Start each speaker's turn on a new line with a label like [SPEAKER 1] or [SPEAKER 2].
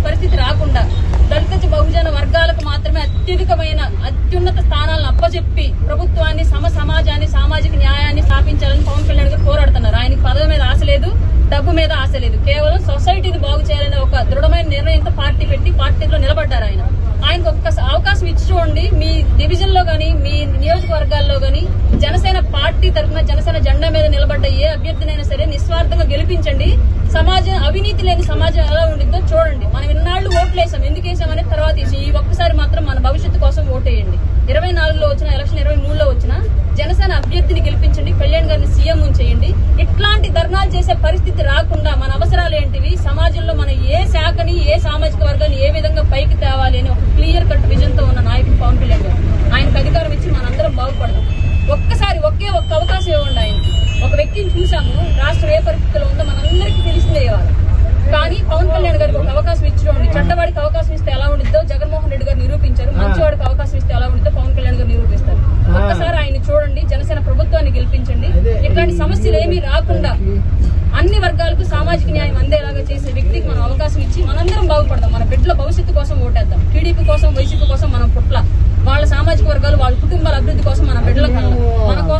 [SPEAKER 1] పరిస్థితి రాకుండా దళిత బహుజన వర్గాలకు మాత్రమే అత్యధికమైన అత్యున్నత స్థానాలను అప్పచెప్పి ప్రభుత్వాన్ని సమ సమాజాన్ని సామాజిక న్యాయాన్ని స్థాపించాలని పవన్ కళ్యాణ్ గారు పోరాడుతున్నారు ఆయనకి పదవి మీద ఆశ లేదు డబ్బు మీద ఆశ లేదు కేవలం సొసైటీని బాగు చేయాలనే ఒక దృఢమైన నిర్ణయంతో పార్టీ పెట్టి పార్టీలో నిలబడ్డారు ఆయన ఆయనకు ఒక్క అవకాశం ఇచ్చి చూడండి మీ డివిజన్ లో గానీ మీ నియోజకవర్గాల్లో గానీ జనసేన పార్టీ తరఫున జనసేన జెండా మీద నిలబడ్డ ఏ అభ్యర్థినైనా సరే నిస్వార్థంగా గెలిపించండి సమాజం అవినీతి లేని సమాజం ఎలా ఉండిద్దో చూడండి మనం ఇన్నాళ్ళు ఓట్లు వేసాం ఎందుకు వేసామనే తర్వాత వేసి ఈ ఒక్కసారి మాత్రం మన భవిష్యత్తు కోసం ఓటేయండి ఇరవై నాలుగులో వచ్చిన ఎలక్షన్ ఇరవై మూడులో వచ్చిన జనసేన అభ్యర్థిని గెలిపించండి కళ్యాణ్ గారిని సీఎం చేయండి ఇట్లాంటి ధర్నాలు చేసే పరిస్థితి రాకుండా మన అవసరాలు ఏంటివి సమాజంలో మన ఏ శాఖని ఏ సామాజిక వర్గాన్ని ఏ విధంగా పైకి తేవాలి అని ఒక క్లియర్ కట్ విజన్ తో ఉన్న నాయకుడు పవన్ కళ్యాణ్ గారు ఆయనకు అధికారం ఇచ్చి మనందరం బాగుపడదాం ఒక్కసారి ఒకే ఒక్క అవకాశం ఇవ్వండి ఆయనకి ఒక వ్యక్తిని చూసాము రాష్ట్రం ఏ పరిస్థితిలో ఉందో మనందరికీ తెలిసిందే ఇవాళ కానీ పవన్ కళ్యాణ్ గారికి ఒక అవకాశం ఇచ్చుకోండి చెడ్డవాడికి అవకాశం ఇస్తే ఎలా ఉండిద్దో జగన్మోహన్ రెడ్డి గారు నిరూపించారు మంచివాడికి అవకాశం ఇస్తే ఎలా ఉండిద్దో పవన్ కళ్యాణ్ గారు నిరూపిస్తారు ఒక్కసారి ఆయన చూడండి జనసేన ప్రభుత్వాన్ని గెలిపించండి ఇట్లాంటి సమస్యలు ఏమీ రాకుండా అన్ని వర్గాలకు సామాజిక న్యాయం అందేలాగా చేసే వ్యక్తికి మనం అవకాశం ఇచ్చి మనందరం బాగుపడదాం మన బిడ్డల భవిష్యత్తు కోసం ఓటేద్దాం టీడీపీ కోసం వైసీపీ కోసం మనం పుట్ల వాళ్ళ సామాజిక వర్గాలు వాళ్ళ కుటుంబాల అభివృద్ధి కోసం మన బిడ్డల కళ్ళం మన కోసం